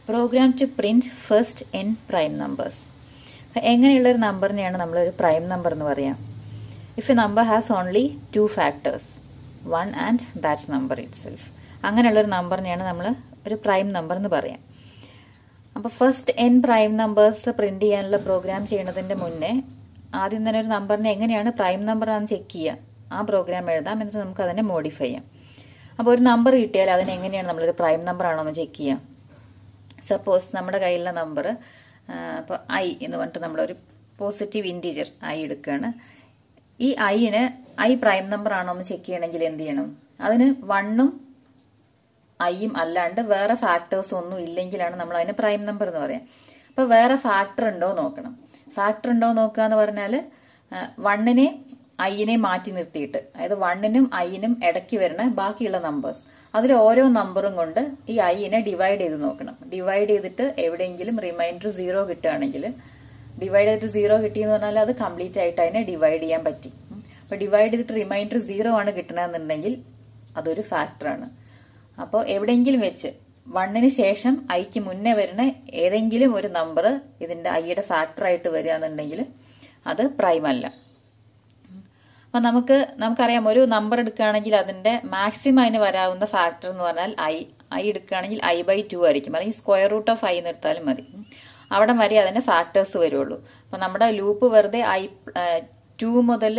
Programme to print first N prime numbers എങ്ങനെയുള്ള ഒരു നമ്പറിനെയാണ് നമ്മൾ ഒരു പ്രൈം നമ്പർ എന്ന് പറയാം if a number has only two factors one and that number itself അങ്ങനെയുള്ള ഒരു നമ്പറിനെയാണ് നമ്മൾ ഒരു പ്രൈം നമ്പർ എന്ന് പറയാം അപ്പോൾ first N prime numbers print ചെയ്യാനുള്ള പ്രോഗ്രാം ചെയ്യുന്നതിന്റെ മുന്നേ ആദ്യം തന്നെ ഒരു നമ്പറിനെ എങ്ങനെയാണ് പ്രൈം നമ്പർ ആണെന്ന് ചെക്ക് ചെയ്യുക ആ പ്രോഗ്രാം എഴുതാം എന്നിട്ട് നമുക്ക് അതിനെ മോഡിഫൈ ചെയ്യാം അപ്പോൾ ഒരു നമ്പർ കിട്ടിയാൽ അതിനെ എങ്ങനെയാണ് നമ്മളൊരു പ്രൈം നമ്പർ ആണോ എന്ന് ചെക്ക് ചെയ്യാം സപ്പോസ് നമ്മുടെ കയ്യിലുള്ള നമ്പർ ഇപ്പോൾ ഐ എന്ന് പറഞ്ഞിട്ട് നമ്മളൊരു പോസിറ്റീവ് ഇൻറ്റീജർ ഐ എടുക്കുകയാണ് ഈ ഐന് ഐ പ്രൈം നമ്പർ ആണോ എന്ന് ചെക്ക് ചെയ്യണമെങ്കിൽ എന്ത് ചെയ്യണം അതിന് വണ്ണും ഐയും അല്ലാണ്ട് വേറെ ഫാക്ടേഴ്സ് ഒന്നും ഇല്ലെങ്കിലാണ് നമ്മൾ അതിന് പ്രൈം നമ്പർ എന്ന് പറയാം അപ്പൊ വേറെ ഫാക്ടർ ഉണ്ടോ നോക്കണം ഫാക്ടർ ഉണ്ടോ നോക്കുക എന്ന് പറഞ്ഞാൽ വണ്ണിനെ ഐനെ മാറ്റി നിർത്തിയിട്ട് അതായത് വണ്ണിനും ഐനും ഇടയ്ക്ക് വരുന്ന ബാക്കിയുള്ള നമ്പേഴ്സ് അതിൽ ഓരോ നമ്പറും കൊണ്ട് ഈ ഐനെ ഡിവൈഡ് ചെയ്ത് നോക്കണം ഡിവൈഡ് ചെയ്തിട്ട് എവിടെയെങ്കിലും റിമൈൻഡർ സീറോ കിട്ടുകയാണെങ്കിൽ ഡിവൈഡ് ചെയ്തിട്ട് സീറോ കിട്ടിയെന്ന് പറഞ്ഞാൽ അത് കംപ്ലീറ്റ് ആയിട്ട് അതിനെ ഡിവൈഡ് ചെയ്യാൻ പറ്റി അപ്പൊ ഡിവൈഡ് ചെയ്തിട്ട് റിമൈൻഡർ സീറോ ആണ് കിട്ടണമെന്നുണ്ടെങ്കിൽ അതൊരു ഫാക്ടറാണ് അപ്പോൾ എവിടെയെങ്കിലും വെച്ച് വണ്ണിന് ശേഷം ഐക്ക് മുന്നേ വരുന്ന ഏതെങ്കിലും ഒരു നമ്പർ ഇതിന്റെ ഐയുടെ ഫാക്ടർ ആയിട്ട് വരിക എന്നുണ്ടെങ്കിൽ അത് പ്രൈം അല്ല അപ്പൊ നമുക്ക് നമുക്കറിയാം ഒരു നമ്പർ എടുക്കുകയാണെങ്കിൽ അതിന്റെ മാക്സിമം അതിന് വരാവുന്ന ഫാക്ടർ എന്ന് പറഞ്ഞാൽ ഐ ഐ എടുക്കുകയാണെങ്കിൽ ഐ ബൈ ടു ആയിരിക്കും അല്ലെങ്കിൽ സ്ക്വയർ റൂട്ട് ഓഫ് ഐ എന്ന് എടുത്താലും മതി അവിടെ വരെ അതിന്റെ ഫാക്ടേഴ്സ് വരുള്ളൂ അപ്പൊ നമ്മുടെ ലൂപ്പ് വെറുതെ ഐ ടു മുതൽ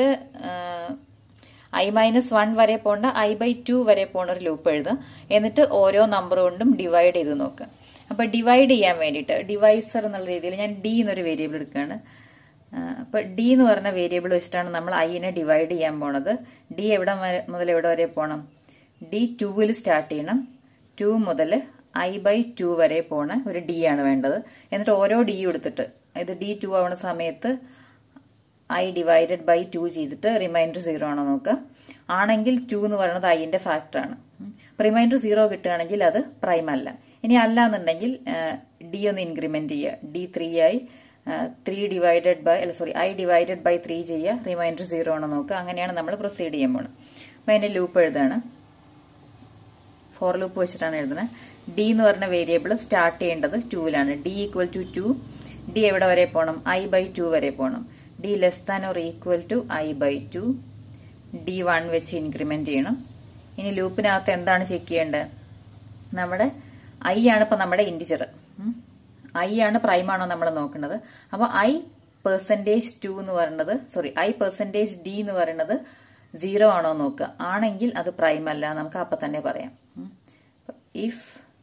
ഐ മൈനസ് വൺ വരെ പോണ്ട ഐ ബൈ ടു വരെ പോണ ഒരു ലൂപ്പ് എഴുതുക എന്നിട്ട് ഓരോ നമ്പർ കൊണ്ടും ഡിവൈഡ് ചെയ്ത് നോക്കുക അപ്പൊ ഡിവൈഡ് ചെയ്യാൻ വേണ്ടിയിട്ട് ഡിവൈസർ എന്നുള്ള രീതിയിൽ ഞാൻ ഡി എന്നൊരു വേരിയബിൾ എടുക്കുകയാണ് അപ്പൊ ഡി എന്ന് പറഞ്ഞ വേരിയബിൾ വെച്ചിട്ടാണ് നമ്മൾ ഐനെ ഡിവൈഡ് ചെയ്യാൻ പോണത് ഡി എവിടെ മുതൽ എവിടെ വരെ പോകണം ഡി ടുവിൽ സ്റ്റാർട്ട് ചെയ്യണം ടു മുതൽ ഐ ബൈ ടു വരെ പോണ ഒരു ഡി ആണ് വേണ്ടത് എന്നിട്ട് ഓരോ ഡി എടുത്തിട്ട് ഇത് ഡി ടു ആവുന്ന സമയത്ത് ഐ ഡിവൈഡഡ് ബൈ ടു ചെയ്തിട്ട് റിമൈൻഡർ സീറോ ആണോ നോക്കുക ആണെങ്കിൽ ടു എന്ന് പറയുന്നത് ഐന്റെ ഫാക്ടർ ആണ് റിമൈൻഡർ സീറോ കിട്ടുകയാണെങ്കിൽ അത് പ്രൈം അല്ല ഇനി അല്ല എന്നുണ്ടെങ്കിൽ ഡി ഒന്ന് ഇൻക്രിമെന്റ് ചെയ്യുക ഡി ത്രീ ആയി ത്രീ ഡിവൈഡഡ് ബൈ അല്ല sorry I divided by three ചെയ്യുക റിമൈൻഡർ സീറോ ആണോ നോക്കുക അങ്ങനെയാണ് നമ്മൾ പ്രൊസീഡ് ചെയ്യാൻ പോകുന്നത് അപ്പൊ അതിന്റെ ലൂപ്പ് എഴുതാണ് ഫോർ ലൂപ്പ് വെച്ചിട്ടാണ് എഴുതുന്നത് ഡി എന്ന് പറഞ്ഞ വേരിയബിൾ സ്റ്റാർട്ട് ചെയ്യേണ്ടത് ടൂവിലാണ് D equal to two D എവിടെ വരെ പോകണം ഐ ബൈ ടു വരെ പോകണം D less than or equal to I by two D one വെച്ച് ഇൻക്രിമെന്റ് ചെയ്യണം ഇനി ലൂപ്പിനകത്ത് എന്താണ് ചെക്ക് ചെയ്യേണ്ടത് നമ്മുടെ ഐ ആണ് ഇപ്പൊ നമ്മുടെ ഇൻഡിജർ ഐ ആണ് പ്രൈം ആണോ നമ്മൾ നോക്കുന്നത് അപ്പൊ ഐ പെർസെന്റേജ് ടു എന്ന് പറയുന്നത് സോറി ഐ പെർസെന്റേജ് ഡി എന്ന് പറയുന്നത് സീറോ ആണോ നോക്കുക ആണെങ്കിൽ അത് പ്രൈം അല്ല നമുക്ക് അപ്പൊ തന്നെ പറയാം if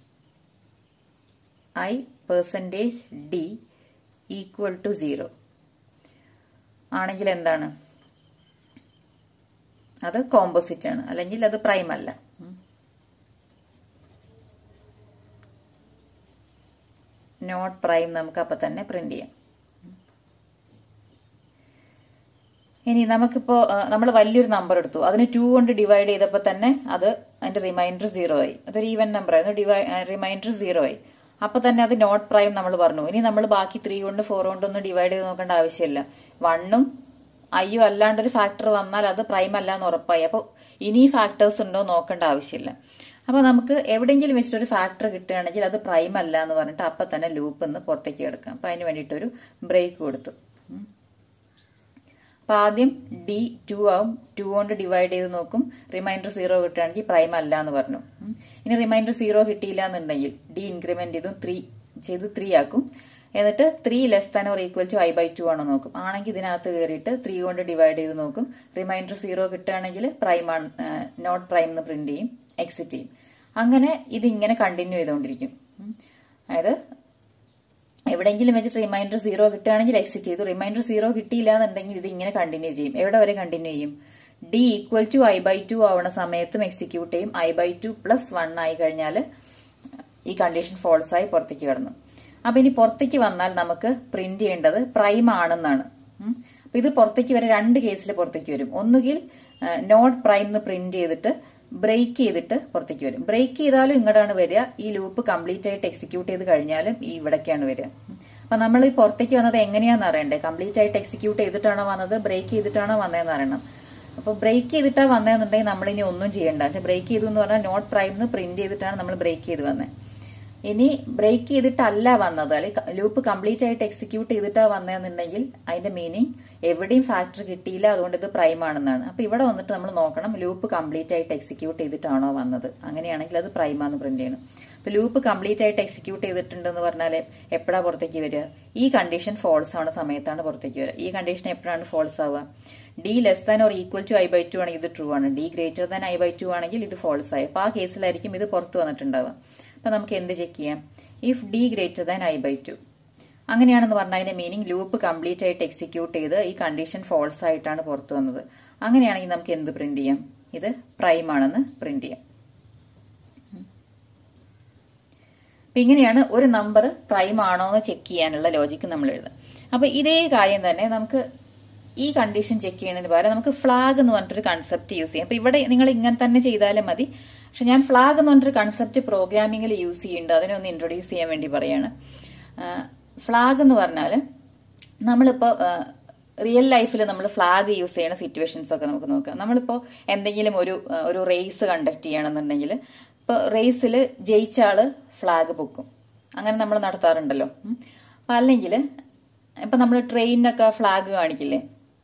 I percentage D equal to zero ആണെങ്കിൽ എന്താണ് അത് കോമ്പോസിറ്റ് ആണ് അല്ലെങ്കിൽ അത് പ്രൈം അല്ല നോട്ട് പ്രൈം നമുക്ക് അപ്പൊ തന്നെ പ്രിന്റ് ചെയ്യാം ഇനി നമുക്കിപ്പോ നമ്മൾ വലിയൊരു നമ്പർ എടുത്തു അതിന് ടു കൊണ്ട് ഡിവൈഡ് ചെയ്തപ്പോൾ തന്നെ അത് അതിന്റെ റിമൈൻഡർ സീറോ ആയി അതൊരു ഈവൻ നമ്പർ ആയിരുന്നു ഡിവൈ റിമൈൻഡർ സീറോ ആയി അപ്പൊ തന്നെ അത് നോട്ട് പ്രൈം നമ്മൾ പറഞ്ഞു ഇനി നമ്മൾ ബാക്കി ത്രീ കൊണ്ട് ഫോർ കൊണ്ടൊന്നും ഡിവൈഡ് ചെയ്ത് നോക്കേണ്ട ആവശ്യമില്ല വണ്ണും ഐയും അല്ലാണ്ട് ഒരു ഫാക്ടർ വന്നാൽ അത് പ്രൈം അല്ല എന്ന് ഉറപ്പായി അപ്പൊ ഇനി ഫാക്ടേഴ്സ് ഉണ്ടോ നോക്കേണ്ട ആവശ്യമില്ല അപ്പൊ നമുക്ക് എവിടെയെങ്കിലും വെച്ചിട്ട് ഒരു ഫാക്ടർ കിട്ടുകയാണെങ്കിൽ അത് പ്രൈം അല്ല എന്ന് പറഞ്ഞിട്ട് അപ്പൊ തന്നെ ലൂപ്പ് നിന്ന് പുറത്തേക്ക് എടുക്കാം അപ്പൊ അതിന് വേണ്ടിയിട്ട് ഒരു ബ്രേക്ക് കൊടുത്തു അപ്പൊ ആദ്യം ഡി ടു ആവും ടു കൊണ്ട് ഡിവൈഡ് ചെയ്ത് നോക്കും റിമൈൻഡർ സീറോ കിട്ടുകയാണെങ്കിൽ പ്രൈം അല്ല എന്ന് പറഞ്ഞു ഇനി റിമൈൻഡർ സീറോ കിട്ടിയില്ല എന്നുണ്ടെങ്കിൽ ഡി ഇൻക്രിമെന്റ് ചെയ്തും ത്രീ ചെയ്ത് ത്രീ ആക്കും എന്നിട്ട് three less than or equal to I by two ആണോ നോക്കും ആണെങ്കിൽ ഇതിനകത്ത് കയറിയിട്ട് ത്രീ കൊണ്ട് ഡിവൈഡ് ചെയ്ത് നോക്കും റിമൈൻഡർ സീറോ കിട്ടുകയാണെങ്കിൽ പ്രൈം ആണ് നോട്ട് പ്രൈം എന്ന് പ്രിന്റ് ചെയ്യും എക്സിറ്റ് ചെയ്യും അങ്ങനെ ഇതിങ്ങനെ കണ്ടിന്യൂ ചെയ്തുകൊണ്ടിരിക്കും അതായത് എവിടെയെങ്കിലും വെച്ചിട്ട് റിമൈൻഡർ സീറോ കിട്ടുകയാണെങ്കിൽ എക്സിറ്റ് ചെയ്തു റിമൈൻഡർ സീറോ കിട്ടിയില്ല എന്നുണ്ടെങ്കിൽ ഇത് ഇങ്ങനെ കണ്ടിന്യൂ ചെയ്യും എവിടെ വരെ കണ്ടിന്യൂ ചെയ്യും D equal to I by two ആവണ സമയത്തും എക്സിക്യൂട്ട് ചെയ്യും I by two plus one ആയി കഴിഞ്ഞാൽ ഈ കണ്ടീഷൻ ഫോൾസ് ആയി പുറത്തേക്ക് കടന്നു അപ്പൊ ഇനി പുറത്തേക്ക് വന്നാൽ നമുക്ക് പ്രിന്റ് ചെയ്യേണ്ടത് പ്രൈം ആണെന്നാണ് അപ്പൊ ഇത് പുറത്തേക്ക് വരെ രണ്ട് കേസിൽ പുറത്തേക്ക് വരും ഒന്നുകിൽ നോട്ട് പ്രൈം എന്ന് പ്രിന്റ് ചെയ്തിട്ട് ബ്രേക്ക് ചെയ്തിട്ട് പുറത്തേക്ക് വരും ബ്രേക്ക് ചെയ്താലും ഇങ്ങോട്ടാണ് വരിക ഈ ലൂപ്പ് കംപ്ലീറ്റ് ആയിട്ട് എക്സിക്യൂട്ട് ചെയ്ത് കഴിഞ്ഞാലും ഈ ഇവിടേക്കാണ് വരിക അപ്പൊ നമ്മൾ ഈ പുറത്തേക്ക് വന്നത് എങ്ങനെയാന്ന് അറിയണ്ടേ കംപ്ലീറ്റ് ആയിട്ട് എക്സിക്യൂട്ട് ചെയ്തിട്ടാണോ വന്നത് ബ്രേക്ക് ചെയ്തിട്ടാണോ വന്നതെന്ന് അറിയണം അപ്പൊ ബ്രേക്ക് ചെയ്തിട്ടാ വന്നതെന്നുണ്ടെങ്കിൽ നമ്മൾ ഇനി ഒന്നും ചെയ്യണ്ട ബ്രേക്ക് ചെയ്തു എന്ന് പറഞ്ഞാൽ നോട്ട് പ്രൈം എന്ന് പ്രിന്റ് ചെയ്തിട്ടാണ് നമ്മൾ ബ്രേക്ക് ചെയ്ത് വന്നത് ഇനി ബ്രേക്ക് ചെയ്തിട്ടല്ല വന്നത് അല്ലെങ്കിൽ ലൂപ്പ് കംപ്ലീറ്റ് ആയിട്ട് എക്സിക്യൂട്ട് ചെയ്തിട്ടാ വന്നതെന്നുണ്ടെങ്കിൽ അതിന്റെ മീനിങ് എവിടെയും ഫാക്ടർ കിട്ടിയില്ല അതുകൊണ്ട് ഇത് പ്രൈം ആണെന്നാണ് അപ്പൊ ഇവിടെ വന്നിട്ട് നമ്മൾ നോക്കണം ലൂപ്പ് കംപ്ലീറ്റ് ആയിട്ട് എക്സിക്യൂട്ട് ചെയ്തിട്ടാണോ വന്നത് അങ്ങനെയാണെങ്കിൽ അത് പ്രൈം ആണെന്ന് പ്രിന്റ് ചെയ്യണം ഇപ്പൊ ലൂപ്പ് കംപ്ലീറ്റ് ആയിട്ട് എക്സിക്യൂട്ട് ചെയ്തിട്ടുണ്ടെന്ന് പറഞ്ഞാൽ എപ്പോഴാ പുറത്തേക്ക് വരിക ഈ കണ്ടീഷൻ ഫോൾസ് ആവുന്ന സമയത്താണ് പുറത്തേക്ക് വരിക ഈ കണ്ടീഷൻ എപ്പോഴാണ് ഫോൾസ് ആവുക D less than or equal to I by two ആണെങ്കിൽ ഇത് ട്രൂ ആണ് D greater than I by two ആണെങ്കിൽ ഇത് ഫോൾസ് ആയി അപ്പൊ ആ കേസിലായിരിക്കും ഇത് പുറത്തു വന്നിട്ടുണ്ടാവുക അപ്പൊ നമുക്ക് എന്ത് ചെക്ക് ചെയ്യാം if D greater than I by two അങ്ങനെയാണെന്ന് പറഞ്ഞാൽ അതിന്റെ മീനിങ് ലൂപ്പ് കംപ്ലീറ്റ് ആയിട്ട് എക്സിക്യൂട്ട് ചെയ്ത് ഈ കണ്ടീഷൻ ഫോൾസ് ആയിട്ടാണ് പുറത്തു വന്നത് അങ്ങനെയാണെങ്കിൽ നമുക്ക് എന്ത് പ്രിന്റ് ചെയ്യാം ഇത് പ്രൈം ആണെന്ന് പ്രിന്റ് ചെയ്യാം അപ്പൊ ഇങ്ങനെയാണ് ഒരു നമ്പർ പ്രൈം ആണോ എന്ന് ചെക്ക് ചെയ്യാനുള്ള ലോജിക്ക് നമ്മൾ എഴുതുക അപ്പൊ ഇതേ കാര്യം തന്നെ നമുക്ക് ഈ കണ്ടീഷൻ ചെക്ക് ചെയ്യുന്നതിന് പകരം നമുക്ക് ഫ്ലാഗ് എന്ന് പറഞ്ഞിട്ടൊരു കൺസെപ്റ്റ് യൂസ് ചെയ്യാം അപ്പൊ ഇവിടെ നിങ്ങൾ ഇങ്ങനെ തന്നെ ചെയ്താലും മതി പക്ഷെ ഞാൻ ഫ്ലാഗ് എന്ന് പറഞ്ഞൊരു കൺസെപ്റ്റ് പ്രോഗ്രാമിംഗിൽ യൂസ് ചെയ്യുന്നുണ്ട് അതിനെ ഒന്ന് ഇൻട്രൊഡ്യൂസ് ചെയ്യാൻ വേണ്ടി പറയാണ് ഫ്ലാഗ് എന്ന് പറഞ്ഞാൽ നമ്മളിപ്പോ റിയൽ ലൈഫിൽ നമ്മൾ ഫ്ലാഗ് യൂസ് ചെയ്യുന്ന സിറ്റുവേഷൻസ് ഒക്കെ നമുക്ക് നോക്കാം നമ്മളിപ്പോ എന്തെങ്കിലും ഒരു ഒരു റേസ് കണ്ടക്ട് ചെയ്യണമെന്നുണ്ടെങ്കിൽ ഇപ്പൊ റേസിൽ ജയിച്ച ആള് ഫ്ലാഗ് പൊക്കും അങ്ങനെ നമ്മൾ നടത്താറുണ്ടല്ലോ അപ്പൊ അല്ലെങ്കിൽ ഇപ്പൊ നമ്മൾ ട്രെയിനിനൊക്കെ ഫ്ലാഗ് കാണിക്കില്ലേ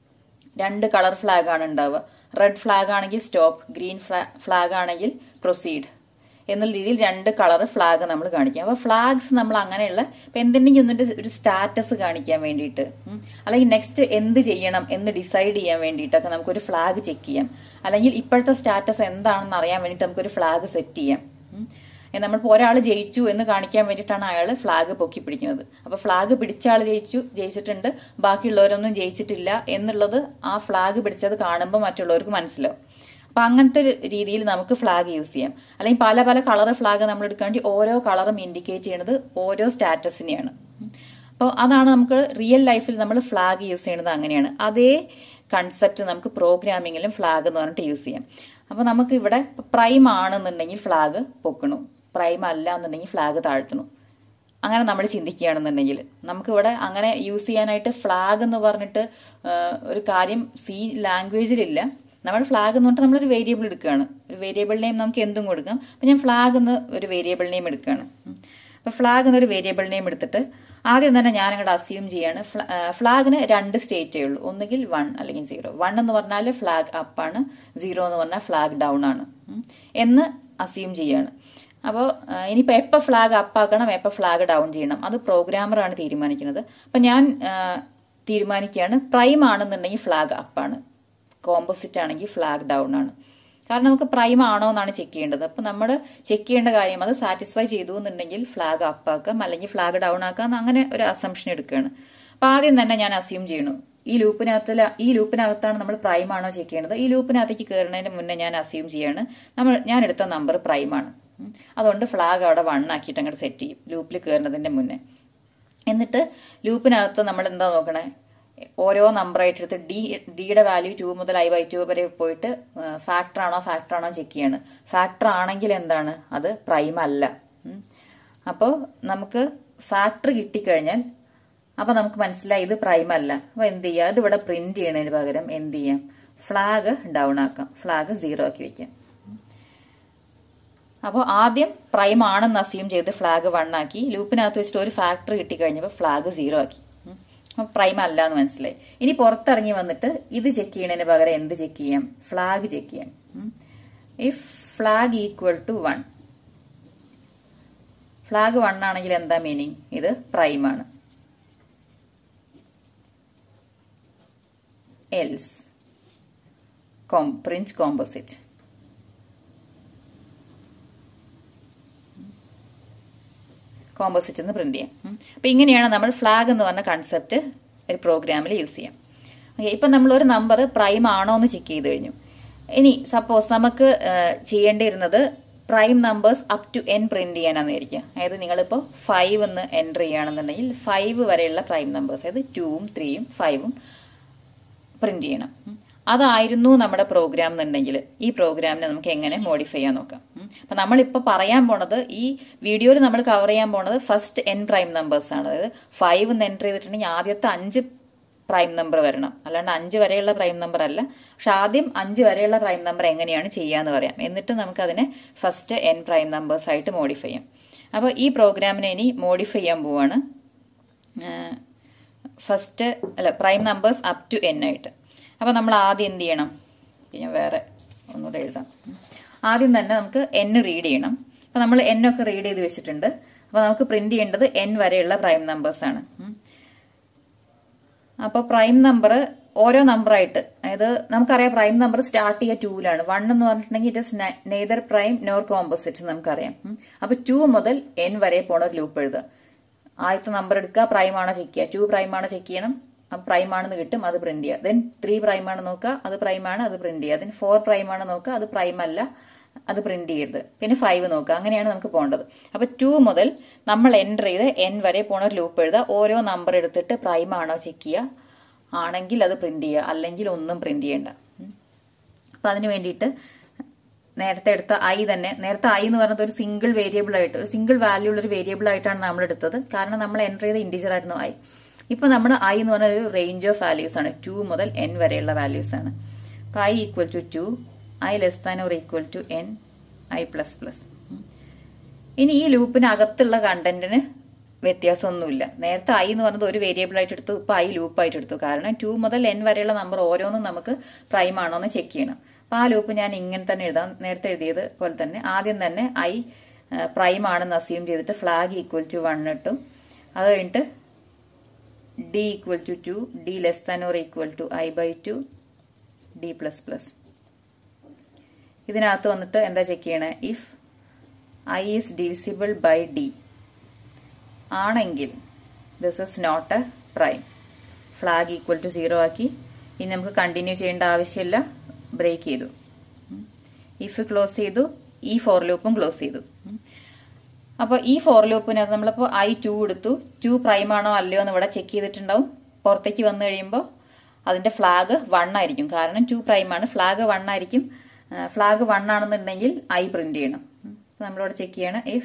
രണ്ട് കളർ ഫ്ലാഗ് ആണ് ഉണ്ടാവുക റെഡ് ഫ്ലാഗ് ആണെങ്കിൽ സ്റ്റോപ്പ് ഗ്രീൻ ഫ്ലാഗ് ആണെങ്കിൽ പ്രൊസീഡ് എന്നുള്ള രീതിയിൽ രണ്ട് കളർ ഫ്ലാഗ് നമ്മൾ കാണിക്കാം അപ്പൊ ഫ്ലാഗ്സ് നമ്മൾ അങ്ങനെയുള്ള ഇപ്പൊ എന്തെങ്കിലും ഒന്നിന്റെ ഒരു സ്റ്റാറ്റസ് കാണിക്കാൻ വേണ്ടിയിട്ട് അല്ലെങ്കിൽ നെക്സ്റ്റ് എന്ത് ചെയ്യണം എന്ന് ഡിസൈഡ് ചെയ്യാൻ വേണ്ടിയിട്ടൊക്കെ നമുക്കൊരു ഫ്ലാഗ് ചെക്ക് ചെയ്യാം അല്ലെങ്കിൽ ഇപ്പോഴത്തെ സ്റ്റാറ്റസ് എന്താണെന്ന് അറിയാൻ വേണ്ടിയിട്ട് നമുക്കൊരു ഫ്ലാഗ് സെറ്റ് ചെയ്യാം നമ്മളിപ്പോ ഒരാൾ ജയിച്ചു എന്ന് കാണിക്കാൻ വേണ്ടിയിട്ടാണ് അയാൾ ഫ്ലാഗ് പൊക്കി പിടിക്കുന്നത് അപ്പൊ ഫ്ലാഗ് പിടിച്ച ആൾ ജയിച്ചു ജയിച്ചിട്ടുണ്ട് ബാക്കിയുള്ളവരൊന്നും ജയിച്ചിട്ടില്ല എന്നുള്ളത് ആ ഫ്ലാഗ് പിടിച്ചത് കാണുമ്പോൾ മറ്റുള്ളവർക്ക് മനസ്സിലാവും അപ്പൊ അങ്ങനത്തെ രീതിയിൽ നമുക്ക് ഫ്ലാഗ് യൂസ് ചെയ്യാം അല്ലെങ്കിൽ പല പല കളർ ഫ്ലാഗ് നമ്മൾ എടുക്കുകയാണെങ്കിൽ ഓരോ കളറും ഇൻഡിക്കേറ്റ് ചെയ്യുന്നത് ഓരോ സ്റ്റാറ്റസിനെയാണ് അപ്പോൾ അതാണ് നമുക്ക് റിയൽ ലൈഫിൽ നമ്മൾ ഫ്ലാഗ് യൂസ് ചെയ്യുന്നത് അങ്ങനെയാണ് അതേ കൺസെപ്റ്റ് നമുക്ക് പ്രോഗ്രാമിങ്ങിലും ഫ്ലാഗ് എന്ന് പറഞ്ഞിട്ട് യൂസ് ചെയ്യാം അപ്പൊ നമുക്ക് ഇവിടെ പ്രൈം ആണെന്നുണ്ടെങ്കിൽ ഫ്ലാഗ് പൊക്കണു പ്രൈം അല്ല എന്നുണ്ടെങ്കിൽ ഫ്ലാഗ് താഴ്ത്തണു അങ്ങനെ നമ്മൾ ചിന്തിക്കുകയാണെന്നുണ്ടെങ്കിൽ നമുക്കിവിടെ അങ്ങനെ യൂസ് ചെയ്യാനായിട്ട് ഫ്ലാഗ് എന്ന് പറഞ്ഞിട്ട് ഒരു കാര്യം സി ലാംഗ്വേജിലില്ല നമ്മൾ ഫ്ലാഗ് എന്ന് പറഞ്ഞിട്ട് നമ്മളൊരു വേരിയബിൾ എടുക്കുകയാണ് ഒരു വേരിയബിൾ നെയിം നമുക്ക് എന്തും കൊടുക്കാം അപ്പൊ ഞാൻ ഫ്ലാഗ് എന്ന് ഒരു വേരിയബിൾ നെയിം എടുക്കുകയാണ് അപ്പൊ ഫ്ലാഗ് എന്നൊരു വേരിയബിൾ നെയിം എടുത്തിട്ട് ആദ്യം തന്നെ ഞാൻ അങ്ങോട്ട് അസ്യൂം ചെയ്യാണ് ഫ്ലാഗിന് രണ്ട് സ്റ്റേറ്റേ ഉള്ളൂ ഒന്നുകിൽ വൺ അല്ലെങ്കിൽ സീറോ വൺ എന്ന് പറഞ്ഞാൽ ഫ്ലാഗ് അപ്പ് ആണ് സീറോ എന്ന് പറഞ്ഞാൽ ഫ്ലാഗ് ഡൗൺ ആണ് എന്ന് അസ്യൂം ചെയ്യാണ് അപ്പോൾ ഇനിയിപ്പോൾ എപ്പോൾ ഫ്ലാഗ് അപ്പ് ആക്കണം എപ്പോൾ ഫ്ലാഗ് ഡൗൺ ചെയ്യണം അത് പ്രോഗ്രാമറാണ് തീരുമാനിക്കുന്നത് അപ്പം ഞാൻ തീരുമാനിക്കുകയാണ് പ്രൈം ആണെന്നുണ്ടെങ്കിൽ ഫ്ലാഗ് അപ്പാണ് കോമ്പോസിറ്റ് ആണെങ്കിൽ ഫ്ലാഗ് ഡൗൺ ആണ് കാരണം നമുക്ക് പ്രൈം ആണോ എന്നാണ് ചെക്ക് ചെയ്യേണ്ടത് അപ്പൊ നമ്മൾ ചെക്ക് ചെയ്യേണ്ട കാര്യം അത് സാറ്റിസ്ഫൈ ചെയ്തു എന്നുണ്ടെങ്കിൽ ഫ്ലാഗ് അപ്പ് ആക്കാം അല്ലെങ്കിൽ ഫ്ലാഗ് ഡൗൺ ആക്കാം അങ്ങനെ ഒരു അസംഷൻ എടുക്കുകയാണ് അപ്പൊ ആദ്യം തന്നെ ഞാൻ അസ്യൂം ചെയ്യണു ഈ ലൂപ്പിനകത്തിൽ ഈ ലൂപ്പിനകത്താണ് നമ്മൾ പ്രൈം ആണോ ചെക്ക് ചെയ്യേണ്ടത് ഈ ലൂപ്പിനകത്തേക്ക് കയറുന്നതിന് മുന്നേ ഞാൻ അസ്യൂം ചെയ്യാണ് നമ്മൾ ഞാൻ എടുത്ത നമ്പർ പ്രൈം ആണ് അതുകൊണ്ട് ഫ്ലാഗ് അവിടെ വൺ ആക്കിയിട്ട് അങ്ങോട്ട് സെറ്റ് ചെയ്യും ലൂപ്പിൽ കയറുന്നതിന്റെ മുന്നേ എന്നിട്ട് ലൂപ്പിനകത്ത് നമ്മൾ എന്താ നോക്കണേ ഓരോ നമ്പറായിട്ട് എടുത്ത് ഡി ഡിയുടെ വാല്യൂ ടു മുതൽ ഐ ബൈ ടു വരെ പോയിട്ട് ഫാക്ടർ ആണോ ഫാക്ടർ ആണോ ചെക്ക് ചെയ്യാണ് ഫാക്ടർ ആണെങ്കിൽ എന്താണ് അത് പ്രൈം അല്ല അപ്പോൾ നമുക്ക് ഫാക്ടർ കിട്ടിക്കഴിഞ്ഞാൽ അപ്പൊ നമുക്ക് മനസ്സിലായി ഇത് പ്രൈം അല്ല അപ്പൊ എന്ത് ചെയ്യുക ഇത് ഇവിടെ പ്രിന്റ് ചെയ്യണതിന് പകരം എന്ത് ചെയ്യാം ഫ്ലാഗ് ഡൗൺ ആക്കാം ഫ്ലാഗ് സീറോ ആക്കി വെക്കാം അപ്പോൾ ആദ്യം പ്രൈം ആണെന്ന് അസ്യൂം ചെയ്ത് ഫ്ലാഗ് വൺ ആക്കി ലൂപ്പിനകത്ത് വെച്ചിട്ട് ഒരു ഫാക്ടർ കിട്ടിക്കഴിഞ്ഞപ്പോൾ ഫ്ലാഗ് സീറോ ആക്കി അപ്പൊ പ്രൈം അല്ല എന്ന് മനസ്സിലായി ഇനി പുറത്തിറങ്ങി വന്നിട്ട് ഇത് ചെക്ക് ചെയ്യണതിന് പകരം എന്ത് ചെക്ക് ചെയ്യാം ഫ്ലാഗ് ചെക്ക് ചെയ്യാം if flag equal to one flag one ആണെങ്കിൽ എന്താ മീനിങ് ഇത് പ്രൈം ആണ് എൽസ് പ്രിന്റ് കോമ്പോസിറ്റ് കോമ്പോസിറ്റ് എന്ന് പ്രിന്റ് ചെയ്യാം അപ്പൊ ഇങ്ങനെയാണ് നമ്മൾ ഫ്ലാഗ് എന്ന് പറഞ്ഞ കൺസെപ്റ്റ് ഒരു പ്രോഗ്രാമിൽ യൂസ് ചെയ്യാം ഓക്കെ ഇപ്പൊ നമ്മൾ ഒരു നമ്പർ പ്രൈം ആണോ എന്ന് ചെക്ക് ചെയ്ത് കഴിഞ്ഞു ഇനി സപ്പോസ് നമുക്ക് ചെയ്യേണ്ടിയിരുന്നത് prime numbers up to N print ചെയ്യാനാണെന്നിരിക്കുക അതായത് നിങ്ങളിപ്പോൾ ഫൈവ് എന്ന് എൻ്റർ ചെയ്യുകയാണെന്നുണ്ടെങ്കിൽ ഫൈവ് വരെയുള്ള പ്രൈം നമ്പേഴ്സ് അതായത് ടൂവും ത്രീയും ഫൈവും പ്രിന്റ് ചെയ്യണം അതായിരുന്നു നമ്മുടെ പ്രോഗ്രാം എന്നുണ്ടെങ്കിൽ ഈ പ്രോഗ്രാമിനെ നമുക്ക് എങ്ങനെ മോഡിഫൈ ചെയ്യാൻ നോക്കാം അപ്പൊ നമ്മളിപ്പോ പറയാൻ പോണത് ഈ വീഡിയോയിൽ നമ്മൾ കവർ ചെയ്യാൻ പോണത് ഫസ്റ്റ് എൻ പ്രൈം നമ്പേഴ്സ് ആണ് അതായത് ഫൈവ് എന്ന് എൻ്റർ ചെയ്തിട്ടുണ്ടെങ്കിൽ ആദ്യത്തെ അഞ്ച് പ്രൈം നമ്പർ വരണം അല്ലാണ്ട് അഞ്ച് വരെയുള്ള പ്രൈം നമ്പർ അല്ല പക്ഷെ ആദ്യം അഞ്ച് വരെയുള്ള പ്രൈം നമ്പർ എങ്ങനെയാണ് ചെയ്യാന്ന് പറയാം എന്നിട്ട് നമുക്ക് അതിനെ ഫസ്റ്റ് എൻ പ്രൈം നമ്പേഴ്സ് ആയിട്ട് മോഡിഫൈ ചെയ്യാം അപ്പോൾ ഈ പ്രോഗ്രാമിനെ ഇനി മോഡിഫൈ ചെയ്യാൻ പോവാണ് ഫസ്റ്റ് അല്ല prime numbers up to N ആയിട്ട് അപ്പോൾ നമ്മൾ ആദ്യം എന്ത് ചെയ്യണം പിന്നെ വേറെ ഒന്നുകൂടെ എഴുതാം ആദ്യം തന്നെ നമുക്ക് എൻ റീഡ് ചെയ്യണം അപ്പോൾ നമ്മൾ എൻ ഒക്കെ റീഡ് ചെയ്ത് വെച്ചിട്ടുണ്ട് അപ്പോൾ നമുക്ക് പ്രിന്റ് ചെയ്യേണ്ടത് എൻ വരെയുള്ള പ്രൈം നമ്പേഴ്സ് ആണ് അപ്പോൾ പ്രൈം നമ്പർ ഓരോ നമ്പറായിട്ട് അതായത് നമുക്കറിയാം പ്രൈം നമ്പർ സ്റ്റാർട്ട് ചെയ്യുക ടൂലാണ് വൺ എന്ന് പറഞ്ഞിട്ടുണ്ടെങ്കിൽ it is neither prime nor composite നമുക്കറിയാം അപ്പൊ ടു മുതൽ എൻ വരെ പോണ ഒരു ലൂപ്പ് എഴുതുക ആദ്യത്തെ നമ്പർ എടുക്കുക പ്രൈം ആണോ ചെക്ക് ചെയ്യുക ടു പ്രൈം ആണോ ചെക്ക് ചെയ്യണം പ്രൈം ആണെന്ന് കിട്ടും അത് പ്രിന്റ് ചെയ്യുക ദെൻ ത്രീ പ്രൈം ആണ് നോക്കുക അത് പ്രൈം ആണ് അത് പ്രിന്റ് ചെയ്യുക ദെൻ ഫോർ പ്രൈം ആണ് നോക്കുക അത് പ്രൈം അല്ല അത് പ്രിന്റ് ചെയ്യരുത് പിന്നെ ഫൈവ് നോക്കുക അങ്ങനെയാണ് നമുക്ക് പോകേണ്ടത് അപ്പൊ ടു മുതൽ നമ്മൾ എൻ്റർ ചെയ്ത് എൻ വരെ പോണ ഒരു ലൂപ്പ് എഴുതുക ഓരോ നമ്പർ എടുത്തിട്ട് പ്രൈം ആണോ ചെക്ക് ചെയ്യുക ആണെങ്കിൽ അത് പ്രിന്റ് ചെയ്യുക അല്ലെങ്കിൽ ഒന്നും പ്രിന്റ് ചെയ്യേണ്ട അപ്പൊ അതിന് വേണ്ടിയിട്ട് നേരത്തെ എടുത്ത ഐ തന്നെ നേരത്തെ ഐ എന്ന് പറയുന്നത് ഒരു സിംഗിൾ വേരിയബിൾ ആയിട്ട് ഒരു സിംഗിൾ വാല്യൂ ഉള്ള ഒരു വേരിയബിൾ ആയിട്ടാണ് നമ്മൾ എടുത്തത് കാരണം നമ്മൾ എൻ്റർ ചെയ്ത ഇൻഡിജർ ആയിരുന്നു ഐ ഇപ്പൊ നമ്മൾ ഐ എന്ന് പറഞ്ഞ ഒരു റേഞ്ച് ഓഫ് വാല്യൂസ് ആണ് ടു മുതൽ എൻ വരെയുള്ള വാല്യൂസ് ആണ് അപ്പൊ I equal to to I less than or equal to N I plus plus ഇനി ഈ ലൂപ്പിനകത്തുള്ള കണ്ടന്റിന് വ്യത്യാസമൊന്നുമില്ല നേരത്തെ ഐ എന്ന് പറഞ്ഞത് ഒരു വേരിയബിൾ ആയിട്ട് എടുത്തു ഇപ്പൊ ഐ ലൂപ്പ് ആയിട്ട് എടുത്തു കാരണം ടു മുതൽ എൻ വരെയുള്ള നമ്പർ ഓരോന്നും നമുക്ക് പ്രൈം ആണോ എന്ന് ചെക്ക് ചെയ്യണം അപ്പൊ ആ ലൂപ്പ് ഞാൻ ഇങ്ങനെ തന്നെ എഴുതാം നേരത്തെ എഴുതിയത് പോലെ തന്നെ ആദ്യം തന്നെ ഐ പ്രൈം ആണെന്ന് അസ്യൂം ചെയ്തിട്ട് ഫ്ലാഗ് ഈക്വൽ ടു വൺ ഇട്ടു അത് കഴിഞ്ഞിട്ട് D equal to two D less than or equal to I by two D plus plus ഇതിനകത്ത് വന്നിട്ട് എന്താ ചെക്ക് ചെയ്യണേ if I is divisible by D ആണെങ്കിൽ this is not a prime flag equal to zero ആക്കി ഇനി നമുക്ക് continue ചെയ്യേണ്ട ആവശ്യമില്ല ബ്രേക്ക് ചെയ്തു ഇഫ് ക്ലോസ് ചെയ്തു ഈ ഫോർ ലൂപ്പും ക്ലോസ് ചെയ്തു അപ്പോൾ ഈ ഫോർ ലൂപ്പിനകത്ത് നമ്മളിപ്പോൾ ഐ ടു എടുത്തു ടു പ്രൈം ആണോ അല്ലയോ എന്ന് ഇവിടെ ചെക്ക് ചെയ്തിട്ടുണ്ടാവും പുറത്തേക്ക് വന്നു കഴിയുമ്പോൾ അതിന്റെ ഫ്ലാഗ് വൺ ആയിരിക്കും കാരണം ടു പ്രൈം ആണ് ഫ്ലാഗ് വൺ ആയിരിക്കും ഫ്ലാഗ് വൺ ആണെന്നുണ്ടെങ്കിൽ ഐ പ്രിന്റ് ചെയ്യണം നമ്മളിവിടെ ചെക്ക് ചെയ്യണം if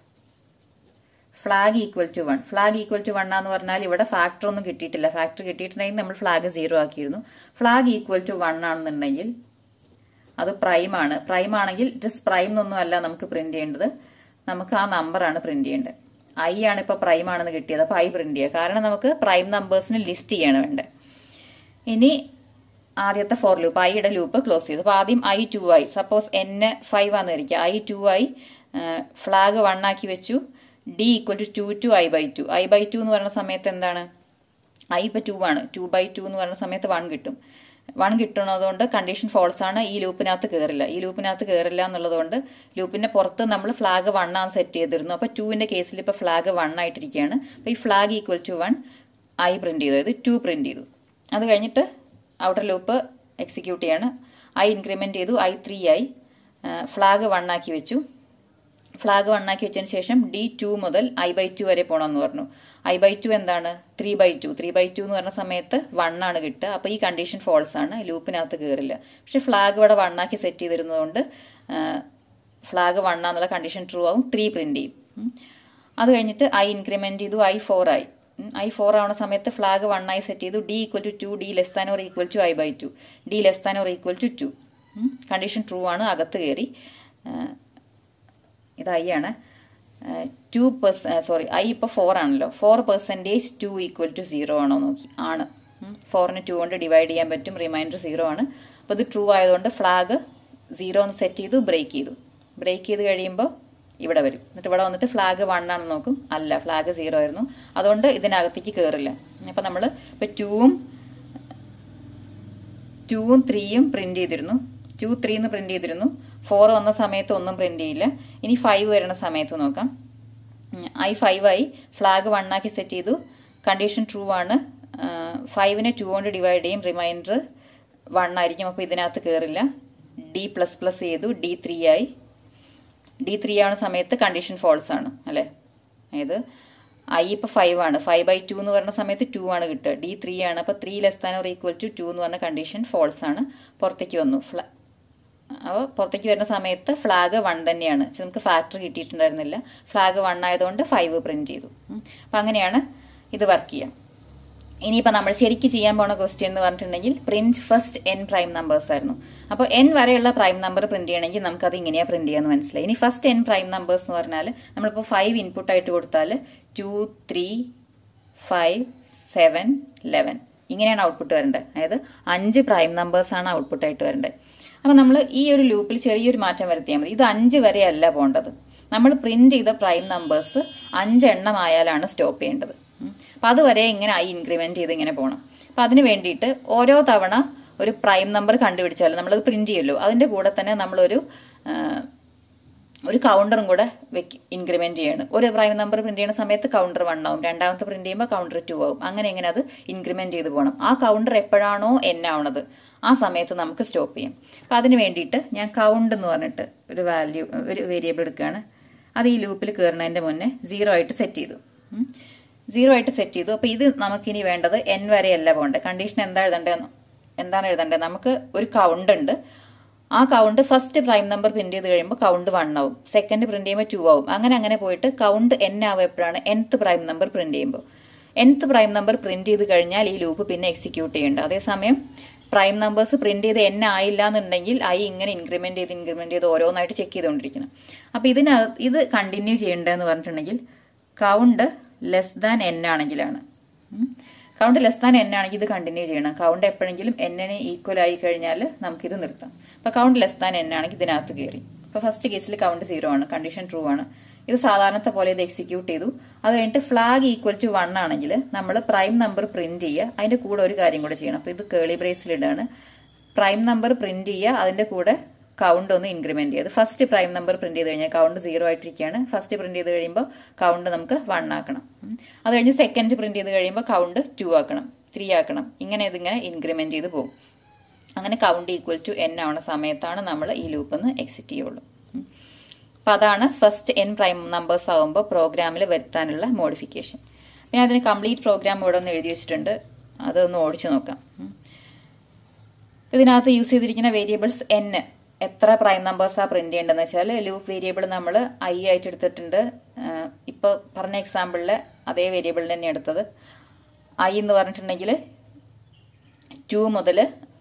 flag equal to one flag equal to one എന്ന് പറഞ്ഞാൽ ഇവിടെ ഫാക്ടർ ഒന്നും കിട്ടിയിട്ടില്ല ഫാക്ടർ കിട്ടിയിട്ടുണ്ടെങ്കിൽ നമ്മൾ ഫ്ലാഗ് സീറോ ആക്കിയിരുന്നു ഫ്ലാഗ് ഈക്വൽ ടു വൺ ആണെന്നുണ്ടെങ്കിൽ അത് പ്രൈം ആണ് പ്രൈം ആണെങ്കിൽ ജസ്റ്റ് പ്രൈം എന്നൊന്നും അല്ല നമുക്ക് പ്രിന്റ് ചെയ്യേണ്ടത് നമുക്ക് ആ നമ്പറാണ് പ്രിന്റ് ചെയ്യേണ്ടത് ഐ ആണ് ഇപ്പൊ പ്രൈം ആണെന്ന് കിട്ടിയത് അപ്പൊ ഐ പ്രിന്റ് ചെയ്യുക കാരണം നമുക്ക് പ്രൈം നമ്പേഴ്സിന് ലിസ്റ്റ് ചെയ്യാണ് വേണ്ടത് ഇനി ആദ്യത്തെ ഫോർ ലൂപ്പ് ഐയുടെ ലൂപ്പ് ക്ലോസ് ചെയ്തു അപ്പൊ ആദ്യം I two I suppose N five ആണെന്ന് ഇരിക്കുക I two I flag one ആക്കി വെച്ചു D equal to two to I by two I by two എന്ന് പറയുന്ന സമയത്ത് എന്താണ് ഐ ഇപ്പൊ ടു ആണ് ടു ബൈ ടു എന്ന് പറയുന്ന സമയത്ത് വൺ കിട്ടും വൺ കിട്ടുന്നതുകൊണ്ട് കണ്ടീഷൻ ഫോൾസ് ആണ് ഈ ലൂപ്പിനകത്ത് കയറില്ല ഈ ലൂപ്പിനകത്ത് കയറില്ല എന്നുള്ളതുകൊണ്ട് ലൂപ്പിന്റെ പുറത്ത് നമ്മൾ ഫ്ലാഗ് വൺ ആണ് സെറ്റ് ചെയ്തിരുന്നു അപ്പൊ ടുവിന്റെ കേസിൽ ഇപ്പൊ ഫ്ലാഗ് വൺ ആയിട്ടിരിക്കുകയാണ് അപ്പൊ ഈ flag equal to one I print ചെയ്തു അതായത് ടു പ്രിന്റ് ചെയ്തു അത് കഴിഞ്ഞിട്ട് ഔട്ടർ ലൂപ്പ് എക്സിക്യൂട്ട് ചെയ്യാണ് ഐ ഇൻക്രിമെന്റ് ചെയ്തു ഐ ത്രീ ആയി ഫ്ലാഗ് വൺ ആക്കി വെച്ചു ഫ്ലാഗ് വൺ ആക്കി വെച്ചതിന് ശേഷം ഡി ടു മുതൽ ഐ ബൈ ടു വരെ പോകണമെന്ന് പറഞ്ഞു ഐ ബൈ ടു എന്താണ് three by two three by two എന്ന് പറഞ്ഞ സമയത്ത് വൺ ആണ് കിട്ടുക അപ്പോൾ ഈ കണ്ടീഷൻ ഫോൾസ് ആണ് ലൂപ്പിനകത്ത് കയറില്ല പക്ഷെ ഫ്ലാഗ് ഇവിടെ വൺ ആക്കി സെറ്റ് ചെയ്തിരുന്നതുകൊണ്ട് ഫ്ലാഗ് വൺ ആണെന്നുള്ള കണ്ടീഷൻ ട്രൂ ആവും ത്രീ പ്രിന്റ് ചെയ്യും അത് കഴിഞ്ഞിട്ട് ഐ ഇൻക്രിമെന്റ് ചെയ്തു ഐ ഫോർ ആയി ഐ ഫോർ ആവുന്ന സമയത്ത് ഫ്ലാഗ് വൺ ആയി സെറ്റ് ചെയ്തു D equal to two D less than or equal to I by two D less than or equal to two condition true ആണ് അകത്ത് കയറി ഇത് ഐ ആണ് ടു പെർസെ സോറി ഐ ഇപ്പോൾ ഫോർ ആണല്ലോ four percentage two equal to zero ആണോ നോക്കി ആണ് ഫോറിന് ടു കൊണ്ട് ഡിവൈഡ് ചെയ്യാൻ പറ്റും റിമൈൻഡർ സീറോ ആണ് അപ്പോൾ ഇത് ട്രൂ ആയതുകൊണ്ട് ഫ്ലാഗ് സീറോ ഒന്ന് സെറ്റ് ചെയ്തു ബ്രേക്ക് ചെയ്തു ബ്രേക്ക് ചെയ്ത് കഴിയുമ്പോൾ ഇവിടെ വരും എന്നിട്ട് ഇവിടെ വന്നിട്ട് ഫ്ലാഗ് വൺ ആണെന്ന് നോക്കും അല്ല ഫ്ലാഗ് സീറോ ആയിരുന്നു അതുകൊണ്ട് ഇതിനകത്തേക്ക് കയറില്ല അപ്പം നമ്മൾ ഇപ്പം ടൂവും ടൂവും ത്രീയും പ്രിന്റ് ചെയ്തിരുന്നു ടു ത്രീ എന്ന് പ്രിന്റ് ചെയ്തിരുന്നു ഫോർ വന്ന സമയത്ത് ഒന്നും പ്രിന്റ് ചെയ്യില്ല ഇനി ഫൈവ് വരുന്ന സമയത്ത് നോക്കാം ഐ ഫൈവ് ആയി ഫ്ലാഗ് വൺ ആക്കി സെറ്റ് ചെയ്തു കണ്ടീഷൻ ട്രൂ ആണ് ഫൈവിനെ ടു കൊണ്ട് ഡിവൈഡ് ചെയ്യും റിമൈൻഡർ വൺ ആയിരിക്കും അപ്പോൾ ഇതിനകത്ത് കയറില്ല ഡി പ്ലസ് പ്ലസ് ചെയ്തു ഡി ത്രീ ആയി ഡി ത്രീ ആവുന്ന സമയത്ത് കണ്ടീഷൻ ഫോൾസ് ആണ് അല്ലേ അതായത് ഐ ഇപ്പോൾ ഫൈവ് ആണ് ഫൈവ് ബൈ ടു എന്ന് പറയുന്ന സമയത്ത് ടു ആണ് കിട്ടുക ഡി ത്രീ ആണ് അപ്പോൾ three less than or equal to two എന്ന് പറഞ്ഞ കണ്ടീഷൻ ഫോൾസ് ആണ് പുറത്തേക്ക് വന്നു ഫ്ല അപ്പോൾ പുറത്തേക്ക് വരുന്ന സമയത്ത് ഫ്ലാഗ് വൺ തന്നെയാണ് പക്ഷെ നമുക്ക് ഫാക്ടർ കിട്ടിയിട്ടുണ്ടായിരുന്നില്ല ഫ്ലാഗ് വൺ ആയതുകൊണ്ട് ഫൈവ് പ്രിന്റ് ചെയ്തു അപ്പം അങ്ങനെയാണ് ഇത് വർക്ക് ചെയ്യുക ഇനിയിപ്പോൾ നമ്മൾ ശരിക്കും ചെയ്യാൻ പോണ ക്വസ്റ്റ്യൻ എന്ന് പറഞ്ഞിട്ടുണ്ടെങ്കിൽ print first N prime numbers ആയിരുന്നു അപ്പോൾ എൻ വരെയുള്ള പ്രൈം നമ്പർ പ്രിന്റ് ചെയ്യണമെങ്കിൽ നമുക്കത് ഇങ്ങനെയാണ് പ്രിന്റ് ചെയ്യാന്ന് മനസ്സിലായി ഇനി ഫസ്റ്റ് എൻ പ്രൈം നമ്പേഴ്സ് എന്ന് പറഞ്ഞാൽ നമ്മളിപ്പോൾ ഫൈവ് ഇൻപുട്ട് ആയിട്ട് കൊടുത്താൽ two three five seven eleven ഇങ്ങനെയാണ് ഔട്ട്പുട്ട് വരേണ്ടത് അതായത് അഞ്ച് പ്രൈം നമ്പേഴ്സ് ആണ് ഔട്ട്പുട്ട് ആയിട്ട് വരേണ്ടത് അപ്പൊ നമ്മൾ ഈ ഒരു ലൂപ്പിൽ ചെറിയൊരു മാറ്റം വരുത്തിയാൽ മതി ഇത് അഞ്ച് വരെയല്ല പോകേണ്ടത് നമ്മൾ പ്രിന്റ് ചെയ്ത പ്രൈം നമ്പേഴ്സ് അഞ്ചെണ്ണം ആയാലാണ് സ്റ്റോപ്പ് ചെയ്യേണ്ടത് ഉം. അപ്പൊ അതുവരെ ഇങ്ങനെ ആയി ഇൻക്രിമെന്റ് ചെയ്ത് ഇങ്ങനെ പോകണം അപ്പൊ അതിന് വേണ്ടിയിട്ട് ഓരോ തവണ ഒരു പ്രൈം നമ്പർ കണ്ടുപിടിച്ചാൽ നമ്മളത് പ്രിന്റ് ചെയ്യുമല്ലോ അതിന്റെ കൂടെ തന്നെ നമ്മളൊരു ആ, ഒരു കൗണ്ടറും കൂടെ വെക്ക് ഇൻക്രിമെന്റ് ചെയ്യണം ഒരു പ്രൈം നമ്പർ പ്രിന്റ് ചെയ്യുന്ന സമയത്ത് കൗണ്ടർ വൺ ആവും രണ്ടാമത്തെ പ്രിന്റ് ചെയ്യുമ്പോൾ കൗണ്ടർ ടു ആവും അങ്ങനെ ഇങ്ങനെ അത് ഇൻക്രിമെന്റ് ചെയ്ത് പോകണം ആ കൗണ്ടർ എപ്പോഴാണോ എൻ ആവണത് ആ സമയത്ത് നമുക്ക് സ്റ്റോപ്പ് ചെയ്യാം അപ്പൊ അതിന് വേണ്ടിയിട്ട് ഞാൻ കൗണ്ട് എന്ന് പറഞ്ഞിട്ട് ഒരു വാല്യൂ ഒരു വേരിയബിൾ എടുക്കുകയാണ് അത് ഈ ലൂപ്പിൽ കയറുന്നതിന്റെ മുന്നേ സീറോ ആയിട്ട് സെറ്റ് ചെയ്തു സീറോ ആയിട്ട് സെറ്റ് ചെയ്തു അപ്പൊ ഇത് നമുക്കിനി വേണ്ടത് എൻ വരെയല്ല പോകേണ്ടത് കണ്ടീഷൻ എന്താ എഴുതേണ്ടത് എന്താണ് എഴുതേണ്ടത് നമുക്ക് ഒരു കൗണ്ട് ഉണ്ട് ആ count first prime number print ചെയ്ത് കഴിയുമ്പോൾ കൗണ്ട് വൺ ആവും സെക്കൻഡ് പ്രിന്റ് ചെയ്യുമ്പോൾ ടു ആവും അങ്ങനെ അങ്ങനെ പോയിട്ട് കൗണ്ട് എൻ ആവും എപ്പോഴാണ് എൻത്ത് പ്രൈം നമ്പർ പ്രിന്റ് ചെയ്യുമ്പോൾ എൻത്ത് പ്രൈം നമ്പർ പ്രിന്റ് ചെയ്ത് കഴിഞ്ഞാൽ ഈ ലൂപ്പ് പിന്നെ എക്സിക്യൂട്ട് ചെയ്യേണ്ട അതേസമയം പ്രൈം നമ്പേഴ്സ് പ്രിന്റ് ചെയ്ത് എൻ ആയില്ല എന്നുണ്ടെങ്കിൽ ഐ ഇങ്ങനെ ഇൻക്രിമെന്റ് ചെയ്ത് ഇൻക്രിമെന്റ് ചെയ്ത് ഓരോന്നായിട്ട് ചെക്ക് ചെയ്തുകൊണ്ടിരിക്കണം അപ്പൊ ഇതിനകത്ത് ഇത് കണ്ടിന്യൂ ചെയ്യേണ്ടതെന്ന് പറഞ്ഞിട്ടുണ്ടെങ്കിൽ കൗണ്ട് ലെസ് ദാൻ എൻ ആണെങ്കിലാണ് കൗണ്ട് ലെസ് ദാൻ എൻ ആണെങ്കിൽ ഇത് കണ്ടിന്യൂ ചെയ്യണം കൗണ്ട് എപ്പോഴെങ്കിലും എന്നിന് ഈക്വൽ ആയി കഴിഞ്ഞാൽ നമുക്കിത് നിർത്താം അപ്പൊ കൗണ്ട് ലെസ് ദാൻ എൻ ആണെങ്കിൽ ഇതിനകത്ത് കയറി അപ്പൊ ഫസ്റ്റ് കേസിൽ കൗണ്ട് സീറോ ആണ് കണ്ടീഷൻ ട്രൂ ആണ് ഇത് സാധാരണത്തെ പോലെ ഇത് എക്സിക്യൂട്ട് ചെയ്തു അത് കഴിഞ്ഞിട്ട് ഫ്ലാഗ് ഈക്വൽ ടു വൺ ആണെങ്കിൽ നമ്മൾ പ്രൈം നമ്പർ പ്രിന്റ് ചെയ്യുക അതിന്റെ കൂടെ ഒരു കാര്യം കൂടെ ചെയ്യണം അപ്പൊ ഇത് കേളി ബ്രേസിൽ ഇടാണ് പ്രൈം നമ്പർ പ്രിന്റ് ചെയ്യുക അതിന്റെ കൂടെ കൗണ്ട് ഒന്ന് ഇൻക്രിമെന്റ് ചെയ്യുക ഫസ്റ്റ് പ്രൈം നമ്പർ പ്രിന്റ് ചെയ്ത് കഴിഞ്ഞാൽ കൗണ്ട് സീറോ ആയിട്ടിരിക്കുകയാണ് ഫസ്റ്റ് പ്രിന്റ് ചെയ്ത് കഴിയുമ്പോൾ കൗണ്ട് നമുക്ക് വൺ ആക്കണം ഉം. അത് കഴിഞ്ഞ് സെക്കൻഡ് പ്രിന്റ് ചെയ്ത് കഴിയുമ്പോൾ കൗണ്ട് ടു ആക്കണം ത്രീ ആക്കണം ഇങ്ങനെ ഇതിങ്ങനെ ഇൻക്രിമെന്റ് ചെയ്ത് പോകും അങ്ങനെ കൗണ്ട് ഈക്വൽ ടു എൻ ആവുന്ന സമയത്താണ് നമ്മൾ ഈ ലൂപ്പ് ഒന്ന് എക്സിറ്റ് ചെയ്യുള്ളൂ ഉം. അപ്പൊ അതാണ് ഫസ്റ്റ് എൻ പ്രൈം നമ്പേഴ്സ് ആകുമ്പോൾ പ്രോഗ്രാമിൽ വരുത്താനുള്ള മോഡിഫിക്കേഷൻ ഞാൻ അതിന് കംപ്ലീറ്റ് പ്രോഗ്രാം ഇവിടെ ഒന്ന് എഴുതി വെച്ചിട്ടുണ്ട് അതൊന്ന് ഓടിച്ചു നോക്കാം ഉം. ഇതിനകത്ത് യൂസ് ചെയ്തിരിക്കുന്ന വേരിയബിൾസ് എൻ എത്ര പ്രൈം നമ്പേഴ്സാ പ്രിന്റ് ചെയ്യേണ്ടതെന്ന് വെച്ചാൽ ലൂപ്പ് വേരിയബിൾ നമ്മൾ ഐ ആയിട്ട് എടുത്തിട്ടുണ്ട് ആഹ് ഇപ്പൊ പറഞ്ഞ എക്സാമ്പിളിൽ അതേ വേരിയബിൾ തന്നെ എടുത്തത് ഐ എന്ന് പറഞ്ഞിട്ടുണ്ടെങ്കിൽ ടു മുതൽ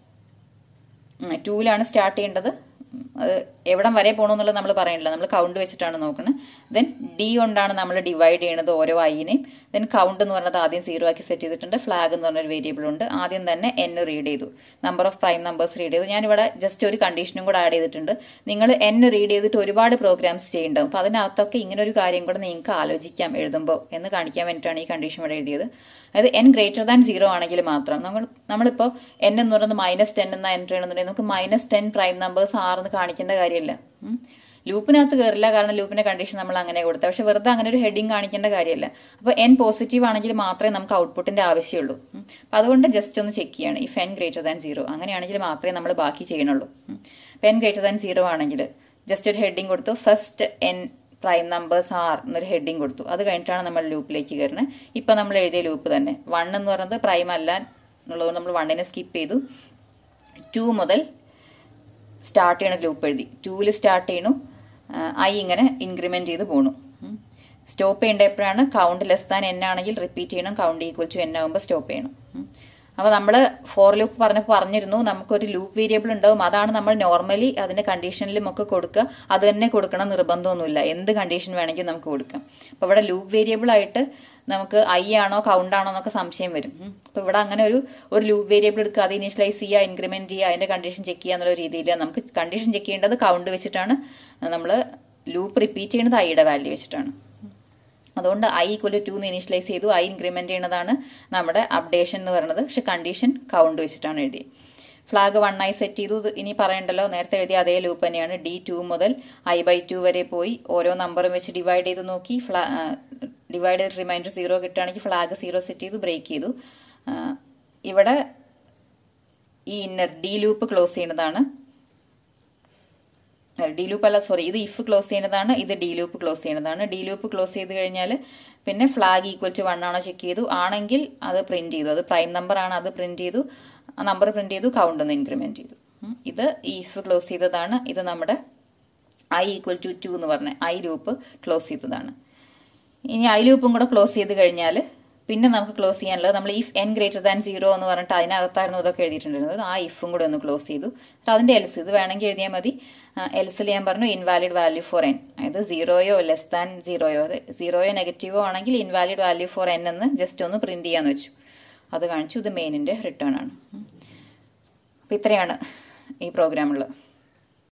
ടൂവിലാണ് സ്റ്റാർട്ട് ചെയ്യേണ്ടത് അത് എവിടം വരെ പോകണമെന്നുള്ളത് നമ്മൾ പറയണില്ല നമ്മൾ കൗണ്ട് വെച്ചിട്ടാണ് നോക്കുന്നത് ദെൻ ഡി കൊണ്ടാണ് നമ്മൾ ഡിവൈഡ് ചെയ്യണത് ഓരോ ഐനെയും ദെൻ കൗണ്ട് എന്ന് പറഞ്ഞത് ആദ്യം സീറോ ആക്കി സെറ്റ് ചെയ്തിട്ടുണ്ട് ഫ്ലാഗ് എന്ന് പറഞ്ഞൊരു വേരിയബിൾ ഉണ്ട് ആദ്യം തന്നെ എൻ റീഡ് ചെയ്തു number of prime numbers read ചെയ്തു ഞാനിവിടെ ജസ്റ്റ് ഒരു കണ്ടീഷനും കൂടെ ആഡ് ചെയ്തിട്ടുണ്ട് നിങ്ങൾ എൻ റീഡ് ചെയ്തിട്ട് ഒരുപാട് പ്രോഗ്രാംസ് ചെയ്യുന്നുണ്ടാവും അപ്പൊ അതിനകത്തൊക്കെ ഇങ്ങനെ ഒരു കാര്യം കൂടെ നിങ്ങൾക്ക് ആലോചിക്കാം എഴുതുമ്പോൾ എന്ന് കാണിക്കാൻ വേണ്ടിയിട്ടാണ് ഈ കണ്ടീഷൻ ഇവിടെ എഴുതിയത് അതായത് എൻ ഗ്രേറ്റർ ദാൻ സീറോ ആണെങ്കിൽ മാത്രം നമ്മൾ നമ്മളിപ്പോൾ എൻ എന്ന് പറയുന്നത് മൈനസ് ടെൻ എന്ന എൻട്രി ചെയ്യണമെന്നുണ്ടെങ്കിൽ നമുക്ക് മൈനസ് ടെൻ പ്രൈം നമ്പേഴ്സ് ആറെന്ന് കാണിക്കേണ്ട കാര്യമില്ല ഉം. ലൂപ്പിനകത്ത് കയറില്ല കാരണം ലൂപ്പിന്റെ കണ്ടീഷൻ നമ്മൾ അങ്ങനെ കൊടുത്തത് പക്ഷെ വെറുതെ അങ്ങനെ ഒരു ഹെഡിങ് കാണിക്കേണ്ട കാര്യമില്ല അപ്പോൾ എൻ പോസിറ്റീവ് ആണെങ്കിൽ മാത്രമേ നമുക്ക് ഔട്ട്പുട്ടിന്റെ ആവശ്യമുള്ളൂ ഉം. അപ്പൊ അതുകൊണ്ട് ജസ്റ്റ് ഒന്ന് ചെക്ക് ചെയ്യാണ് if N greater than zero അങ്ങനെയാണെങ്കിൽ മാത്രമേ നമ്മൾ ബാക്കി ചെയ്യണുള്ളൂ ഉം. അപ്പൊ എൻ ഗ്രേറ്റർ ദാൻ സീറോ ആണെങ്കിൽ ജസ്റ്റ് ഒരു ഹെഡിങ് കൊടുത്തു first N prime numbers are എന്നൊരു ഹെഡിങ് കൊടുത്തു അത് കഴിഞ്ഞിട്ടാണ് നമ്മൾ ലൂപ്പിലേക്ക് കയറുന്നത് ഇപ്പൊ നമ്മൾ എഴുതിയ ലൂപ്പ് തന്നെ വൺ എന്ന് പറയുന്നത് പ്രൈം അല്ല എന്നുള്ളതുകൊണ്ട് നമ്മൾ വണ്ണിനെ സ്കിപ്പ് ചെയ്തു ടു മുതൽ സ്റ്റാർട്ട് ചെയ്യണ ലൂപ്പ് എഴുതി ടൂവിൽ സ്റ്റാർട്ട് ചെയ്യണു ഐ ഇങ്ങനെ ഇൻക്രിമെന്റ് ചെയ്ത് പോണു സ്റ്റോപ്പ് ചെയ്യേണ്ട എപ്പോഴാണ് കൗണ്ട് ലെസ് ദാൻ എൻ ആണെങ്കിൽ റിപ്പീറ്റ് ചെയ്യണം കൗണ്ട് ഈക്വൽ ടു എൻ ആകുമ്പോൾ സ്റ്റോപ്പ് ചെയ്യണം ഉം. അപ്പൊ നമ്മൾ ഫോർ ലൂപ്പ് പറഞ്ഞപ്പോൾ പറഞ്ഞിരുന്നു നമുക്കൊരു ലൂപ്പ് വേരിയബിൾ ഉണ്ടാവും അതാണ് നമ്മൾ നോർമലി അതിന്റെ കണ്ടീഷനിലും ഒക്കെ കൊടുക്കുക അത് തന്നെ കൊടുക്കണം നിർബന്ധമൊന്നുമില്ല എന്ത് കണ്ടീഷൻ വേണമെങ്കിലും നമുക്ക് കൊടുക്കാം അപ്പൊ ഇവിടെ ലൂപ്പ് വേരിയബിൾ ആയിട്ട് നമുക്ക് ഐ ആണോ കൗണ്ട് ആണോ എന്നൊക്കെ സംശയം വരും ഉം. അപ്പൊ ഇവിടെ അങ്ങനെ ഒരു ഒരു ലൂപ്പ് വേരിയബിൾ എടുക്കുക അത് ഇനീഷ്യലൈസ് ചെയ്യുക ഇൻക്രിമെന്റ് ചെയ്യുക അതിന്റെ കണ്ടീഷൻ ചെക്ക് ചെയ്യുക എന്നുള്ള രീതിയിൽ നമുക്ക് കണ്ടീഷൻ ചെക്ക് ചെയ്യേണ്ടത് കൗണ്ട് വെച്ചിട്ടാണ് നമ്മൾ ലൂപ്പ് റിപ്പീറ്റ് ചെയ്യുന്നത് ഐയുടെ വാല്യൂ വെച്ചിട്ടാണ് അതുകൊണ്ട് ഐ ഈക്വൽ ടു എന്ന് ഇനീഷ്യലൈസ് ചെയ്തു ഐ ഇൻക്രിമെന്റ് ചെയ്യുന്നതാണ് നമ്മുടെ അപ്ഡേഷൻ എന്ന് പറയുന്നത് പക്ഷെ കണ്ടീഷൻ കൗണ്ട് വെച്ചിട്ടാണ് എഴുതിയത് ഫ്ലാഗ് വൺ ആയി സെറ്റ് ചെയ്തു ഇത് ഇനി പറയണ്ടല്ലോ നേരത്തെ എഴുതിയ അതേ ലൂപ്പ് തന്നെയാണ് ഡി ടു മുതൽ ഐ ബൈ ടു വരെ പോയി ഓരോ നമ്പറും വെച്ച് ഡിവൈഡ് ചെയ്ത് നോക്കി ഫ്ലാ ഡിവൈഡ് ചെയ്ത് റിമൈൻഡർ സീറോ കിട്ടുകയാണെങ്കിൽ ഫ്ലാഗ് സീറോ സെറ്റ് ചെയ്തു ബ്രേക്ക് ചെയ്തു ആ, ഇവിടെ ഈ ഇന്നർ ഡി ലൂപ്പ് ക്ലോസ് ചെയ്യുന്നതാണ് ഡി ലൂപ്പ് അല്ല സോറി ഇത് ഇഫ് ക്ലോസ് ചെയ്യുന്നതാണ് ഇത് ഡി ലൂപ്പ് ക്ലോസ് ചെയ്യുന്നതാണ് ഡി ലൂപ്പ് ക്ലോസ് ചെയ്ത് കഴിഞ്ഞാൽ പിന്നെ ഫ്ലാഗ് ഈക്വൽ ടു വൺ ആണോ ചെക്ക് ചെയ്തു ആണെങ്കിൽ അത് പ്രിന്റ് ചെയ്തു അത് പ്രൈം നമ്പർ ആണ് അത് പ്രിന്റ് ചെയ്തു ആ നമ്പർ പ്രിന്റ് ചെയ്തു കൗണ്ട് ഒന്ന് ഇൻക്രിമെന്റ് ചെയ്തു ഉം. ഇത് ഇഫ് ക്ലോസ് ചെയ്തതാണ് ഇത് നമ്മുടെ ഐ ഈക്വൽ ടു ടു എന്ന് പറഞ്ഞ ഐ ലൂപ്പ് ക്ലോസ് ചെയ്തതാണ് ഇനി ഐ ലൂപ്പും കൂടെ ക്ലോസ് ചെയ്ത് കഴിഞ്ഞാൽ പിന്നെ നമുക്ക് ക്ലോസ് ചെയ്യാനുള്ളത് നമ്മൾ if N greater than zero എന്ന് പറഞ്ഞിട്ട് അതിനകത്തായിരുന്നു ഇതൊക്കെ എഴുതിയിട്ടുണ്ടായിരുന്നത് ആ ഇഫും കൂടെ ഒന്ന് ക്ലോസ് ചെയ്തു എന്നിട്ട് അതിന്റെ എൽസ് ഇത് വേണമെങ്കിൽ എഴുതിയാൽ മതി എൽസിൽ ഞാൻ പറഞ്ഞു ഇൻവാലിഡ് വാല്യൂ ഫോർ എൻ അതായത് സീറോയോ ലെസ് ദാൻ സീറോയോ അത് സീറോയോ നെഗറ്റീവോ ആണെങ്കിൽ ഇൻവാലിഡ് വാല്യൂ ഫോർ എൻ എന്ന് ജസ്റ്റ് ഒന്ന് പ്രിന്റ് ചെയ്യാന്ന് വെച്ചു അത് കാണിച്ചു ഇത് മെയിനിന്റെ റിട്ടേൺ ആണ് അപ്പം ഇത്രയാണ് ഈ പ്രോഗ്രാമുള്ളത്